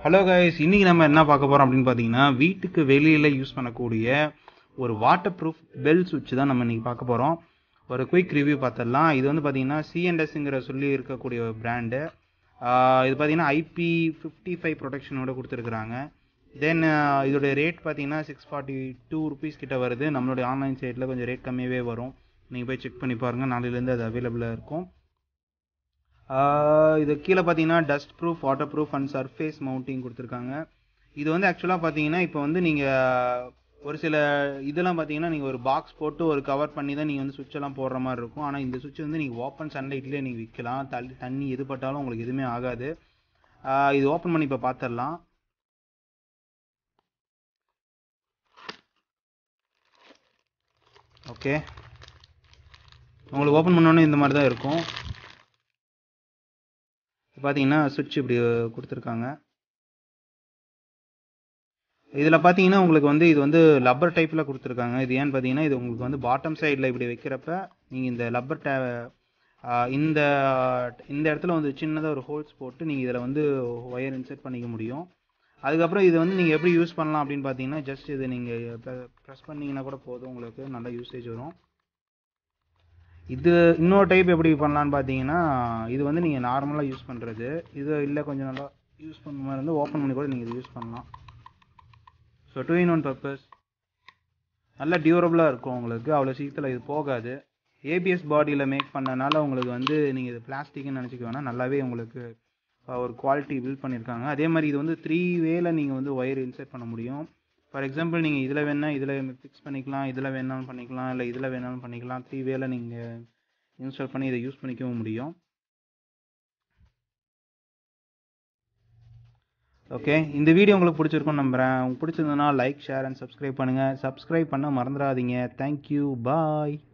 hello guys இன்னைக்கு நம்ம என்ன பார்க்க போறோம் அப்படின்னு பார்த்தீங்கன்னா வீட்டுக்கு வெளியில யூஸ் பண்ணக்கூடிய ஒரு வாட்டர் ப்ரூஃப் பெல் சுவிட்ச் தான் நம்ம இன்னைக்கு பார்க்க போறோம் ஒரு குயிக் ரிவ்யூ பார்த்துடலாம் இது வந்து பார்த்தீங்கன்னா சிஎன்எஸ்ங்கிற சொல்லி இருக்கக்கூடிய ஒரு பிராண்டு இது பார்த்தீங்கன்னா ஐபி ஃபிஃப்டி ஃபைவ் ப்ரொடெக்ஷனோட கொடுத்துருக்குறாங்க தென் இதோட ரேட் பார்த்தீங்கன்னா சிக்ஸ் ஃபார்ட்டி டூ ருபீஸ் கிட்ட வருது நம்மளுடைய ஆன்லைன் சைட்டில் கொஞ்சம் ரேட் கம்மியாகவே வரும் நீங்கள் போய் செக் பண்ணி பாருங்கள் நாளையிலேருந்து அது அவைலபிளாக இருக்கும் ஆஹ் இது கீழே பார்த்தீங்கன்னா dust proof water proof and surface mounting கொடுத்துருக்காங்க இது வந்து ஆக்சுவலாக பார்த்தீங்கன்னா இப்போ வந்து நீங்கள் ஒரு சில இதெல்லாம் பார்த்தீங்கன்னா நீங்கள் ஒரு பாக்ஸ் போட்டு ஒரு கவர் பண்ணி தான் நீங்கள் வந்து சுவிட்ச் எல்லாம் போடுற மாதிரி இருக்கும் ஆனால் இந்த சுவிட்ச் வந்து நீங்கள் ஓப்பன் சன்லைட்லேயே நீங்கள் விற்கலாம் தள்ளி தண்ணி எது பட்டாலும் உங்களுக்கு எதுவுமே ஆகாது ஆஹ் இது ஓப்பன் பண்ணி இப்போ பார்த்துடலாம் ஓகே உங்களுக்கு ஓப்பன் பண்ணோன்னே இந்த மாதிரி தான் இருக்கும் பார்த்தீங்கன்னா சுவிட்ச் இப்படி கொடுத்துருக்காங்க இதில் பார்த்தீங்கன்னா உங்களுக்கு வந்து இது வந்து லப்பர் டைப்பில் கொடுத்துருக்காங்க இது ஏன்னு பார்த்தீங்கன்னா இது உங்களுக்கு வந்து பாட்டம் சைடில் இப்படி வைக்கிறப்ப நீங்கள் இந்த லப்பர் டே இந்த இந்த இடத்துல வந்து சின்னதாக ஒரு ஹோல்ஸ் போட்டு நீங்கள் இதில் வந்து ஒயர் இன்செர்ட் பண்ணிக்க முடியும் அதுக்கப்புறம் இது வந்து நீங்கள் எப்படி யூஸ் பண்ணலாம் அப்படின்னு பார்த்தீங்கன்னா ஜஸ்ட் இது நீங்கள் ப்ரெஸ் பண்ணிங்கன்னா கூட போதும் உங்களுக்கு நல்ல யூசேஜ் வரும் இது இன்னொரு டைப் எப்படி பண்ணலான்னு பார்த்தீங்கன்னா இது வந்து நீங்கள் நார்மலாக யூஸ் பண்ணுறது இது இல்லை கொஞ்சம் நல்லா யூஸ் பண்ண மாதிரி இருந்து ஓப்பன் பண்ணி கூட நீங்கள் இது யூஸ் பண்ணலாம் so two in one purpose நல்லா டியூரபிளாக இருக்கும் உங்களுக்கு அவ்வளோ சீக்கிரத்தில் இது போகாது ஏபிஎஸ் பாடியில் மேக் பண்ணனால உங்களுக்கு வந்து நீங்கள் இது பிளாஸ்டிக்னு நினச்சிக்க வேணாம் நல்லாவே உங்களுக்கு ஒரு குவாலிட்டி பில்ட் பண்ணியிருக்காங்க அதே மாதிரி இது வந்து த்ரீ வேல நீங்கள் வந்து ஒயர் இன்சர்ட் பண்ண முடியும் ஃபார் எக்ஸாம்பிள் நீங்கள் இதில் வேணால் இதில் ஃபிக்ஸ் பண்ணிக்கலாம் இதில் வேணாலும் பண்ணிக்கலாம் இல்லை இதில் வேணாலும் பண்ணிக்கலாம் த்ரீ வேல நீங்கள் இன்ஸ்டால் பண்ணி இதை யூஸ் பண்ணிக்கவும் முடியும் ஓகே இந்த வீடியோ உங்களுக்கு பிடிச்சிருக்கும்னு நம்புகிறேன் உங்களுக்கு பிடிச்சிருந்ததுன்னா லைக் ஷேர் அண்ட் சப்ஸ்கிரைப் பண்ணுங்கள் சப்ஸ்கிரைப் பண்ண மறந்துடாதீங்க தேங்க்யூ பாய்